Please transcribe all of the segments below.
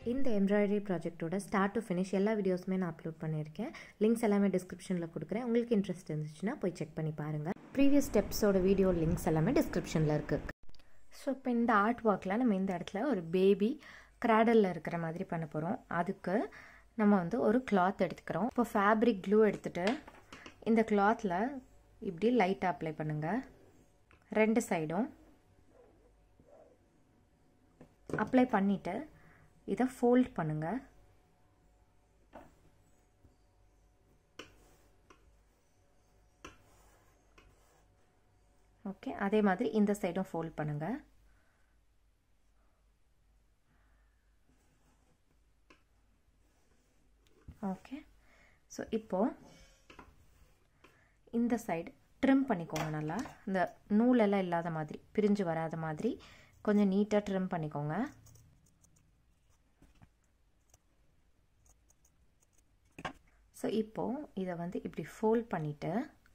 இந்த எம்ப்ராய்டரி ப்ராஜெக்ட்டோட start to finish எல்லா வீடியோஸுமே நான் அப்லோட் பண்ணியிருக்கேன் லிங்க்ஸ் எல்லாமே டிஸ்கிரிப்ஷனில் கொடுக்குறேன் உங்களுக்கு இன்ட்ரெஸ்ட் இருந்துச்சுன்னா போய் செக் பண்ணி பாருங்கள் ப்ரீவியஸ் ஸ்டெப்ஸோட வீடியோ லிங்க்ஸ் எல்லாமே டிஸ்கிரிப்ஷனில் இருக்குது ஸோ இப்போ இந்த ஆர்ட் ஒர்க்கில் நம்ம இந்த இடத்துல ஒரு பேபி கிராடலில் இருக்கிற மாதிரி பண்ண போகிறோம் அதுக்கு நம்ம வந்து ஒரு கிளாத் எடுத்துக்கிறோம் இப்போ ஃபேப்ரிக் க்ளூ எடுத்துகிட்டு இந்த கிளாத்தில் இப்படி லைட்டாக அப்ளை பண்ணுங்கள் ரெண்டு சைடும் அப்ளை பண்ணிவிட்டு இதை ஃபோல்ட் பண்ணுங்கள் ஓகே அதே மாதிரி இந்த சைடும் ஃபோல்ட் பண்ணுங்கள் ஓகே ஸோ இப்போது இந்த சைடு ட்ரிம் பண்ணிக்கோங்க நல்லா இந்த நூலெல்லாம் இல்லாத மாதிரி பிரிஞ்சு வராத மாதிரி கொஞ்சம் நீட்டாக ட்ரிம் பண்ணிக்கோங்க ஸோ இப்போது இதை வந்து இப்படி ஃபோல்ட் பண்ணிவிட்டு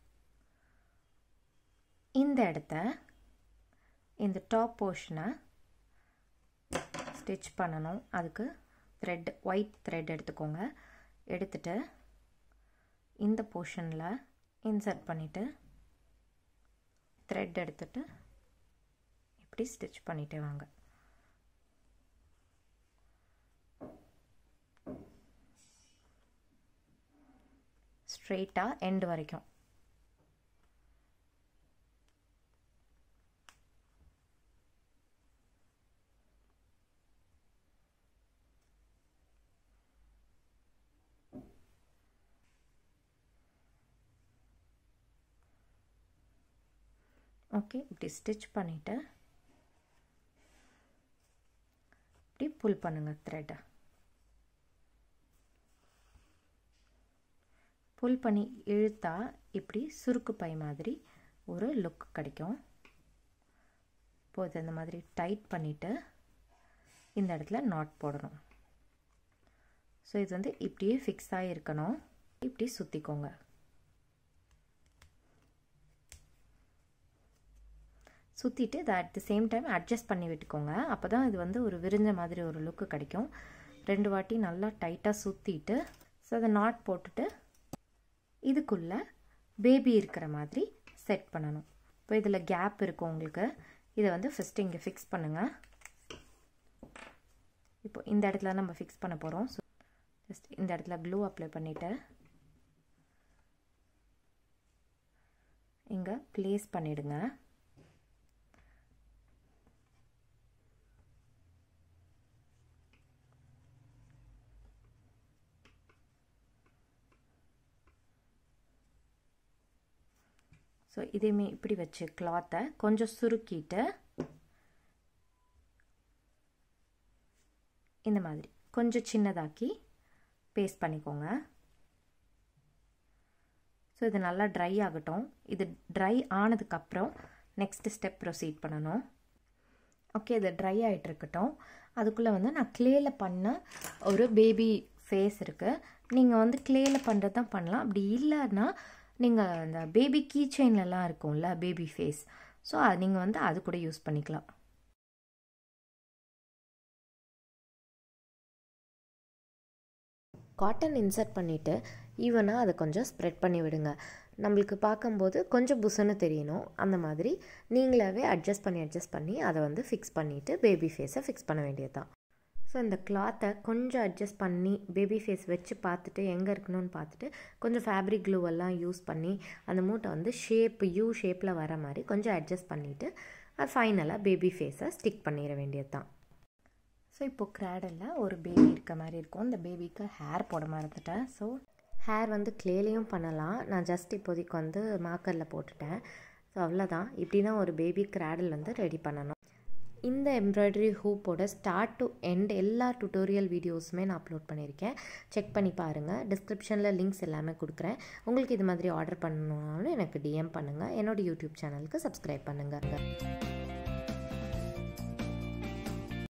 இந்த இடத்த இந்த டாப் போர்ஷனை ஸ்டிச் பண்ணணும் அதுக்கு த்ரெட் ஒயிட் த்ரெட் எடுத்துக்கோங்க எடுத்துட்டு இந்த போர்ஷனில் இன்சர்ட் பண்ணிவிட்டு த்ரெட் எடுத்துட்டு இப்படி ஸ்டிச் பண்ணிட்டே வாங்க ஸ்ட்ரெயிட்டாக எண்டு வரைக்கும் ஓகே இப்படி ஸ்டிச் பண்ணிவிட்டு இப்படி புல் பண்ணுங்கள் த்ரெட்டை புல் பண்ணி இழுத்தா இப்படி சுருக்கு பை மாதிரி ஒரு லுக் கிடைக்கும் இப்போது இந்த மாதிரி டைட் பண்ணிவிட்டு இந்த இடத்துல நாட் போடணும் ஸோ இது வந்து இப்படியே ஃபிக்ஸ் ஆகி இருக்கணும் இப்படி சுற்றிக்கோங்க சுற்றிட்டு இதை at the same time adjust பண்ணி விட்டுக்கோங்க அப்போ தான் இது வந்து ஒரு விரிஞ்ச மாதிரி ஒரு லுக்கு கிடைக்கும் ரெண்டு வாட்டி நல்லா டைட்டாக சுற்றிட்டு ஸோ அதை நாட் போட்டுட்டு இதுக்குள்ளே பேபி இருக்கிற மாதிரி செட் பண்ணணும் இப்போ இதில் கேப் இருக்கும் உங்களுக்கு இதை வந்து ஃபஸ்ட்டு இங்கே ஃபிக்ஸ் பண்ணுங்கள் இப்போ இந்த இடத்துல நம்ம ஃபிக்ஸ் பண்ண போகிறோம் ஸோ ஜஸ்ட் இந்த இடத்துல க்ளூ அப்ளை பண்ணிவிட்டு இங்கே ப்ளேஸ் பண்ணிவிடுங்க ஸோ இதேமே இப்படி வச்சு கிளாத்தை கொஞ்சம் சுருக்கிட்டு இந்த மாதிரி கொஞ்சம் சின்னதாக்கி பேஸ்ட் பண்ணிக்கோங்க ஸோ இது நல்லா ட்ரை ஆகட்டும் இது ட்ரை ஆனதுக்கப்புறம் நெக்ஸ்ட் ஸ்டெப் ப்ரொசீட் பண்ணணும் ஓகே இது ட்ரை ஆகிட்டு இருக்கட்டும் அதுக்குள்ளே வந்து நான் க்ளேயில் பண்ண ஒரு பேபி ஃபேஸ் இருக்குது நீங்கள் வந்து க்ளேயில் பண்ணுறது தான் பண்ணலாம் அப்படி இல்லைன்னா நீங்கள் அந்த பேபி கீ செயின்லலாம் இருக்கும்ல பேபி ஃபேஸ் ஸோ அது நீங்கள் வந்து அது கூட யூஸ் பண்ணிக்கலாம் காட்டன் இன்சர்ட் பண்ணிவிட்டு ஈவனாக அதை கொஞ்சம் ஸ்ப்ரெட் பண்ணி விடுங்க நம்மளுக்கு பார்க்கும்போது கொஞ்சம் புசுன்னு தெரியணும் அந்த மாதிரி நீங்களாவே அட்ஜஸ்ட் பண்ணி அட்ஜஸ்ட் பண்ணி அதை வந்து ஃபிக்ஸ் பண்ணிவிட்டு பேபி ஃபேஸை ஃபிக்ஸ் பண்ண வேண்டியது தான் ஸோ இந்த கிளாத்தை கொஞ்சம் அட்ஜஸ்ட் பண்ணி பேபி ஃபேஸ் வச்சு பார்த்துட்டு எங்கே இருக்கணும்னு பார்த்துட்டு கொஞ்சம் ஃபேப்ரிக் க்ளூவெல்லாம் யூஸ் பண்ணி அந்த மூட்டை வந்து ஷேப் யூ ஷேப்பில் வர மாதிரி கொஞ்சம் அட்ஜஸ்ட் பண்ணிவிட்டு அது ஃபைனலாக பேபி ஃபேஸை ஸ்டிக் பண்ணிட வேண்டியது தான் ஸோ இப்போது க்ராடலில் ஒரு பேபி இருக்க மாதிரி இருக்கும் இந்த பேபிக்கு ஹேர் போட மறந்துட்டேன் ஸோ ஹேர் வந்து க்ளேலையும் பண்ணலாம் நான் ஜஸ்ட் இப்போதைக்கு வந்து மாக்கரில் போட்டுட்டேன் ஸோ அவ்வளோதான் இப்படி தான் ஒரு பேபி க்ராடல் வந்து ரெடி பண்ணணும் இந்த எம்ப்ராய்டரி ஹூப்போட ஸ்டார்ட் டு எண்ட் எல்லா டுட்டோரியல் வீடியோஸுமே நான் அப்லோட் பண்ணியிருக்கேன் செக் பண்ணி பாருங்கள் டிஸ்கிரிப்ஷனில் லிங்க்ஸ் எல்லாமே கொடுக்குறேன் உங்களுக்கு இது மாதிரி ஆர்டர் பண்ணணுன்னாலும் எனக்கு டிஎம் பண்ணுங்கள் என்னோடய யூடியூப் சேனலுக்கு சப்ஸ்கிரைப் பண்ணுங்கள்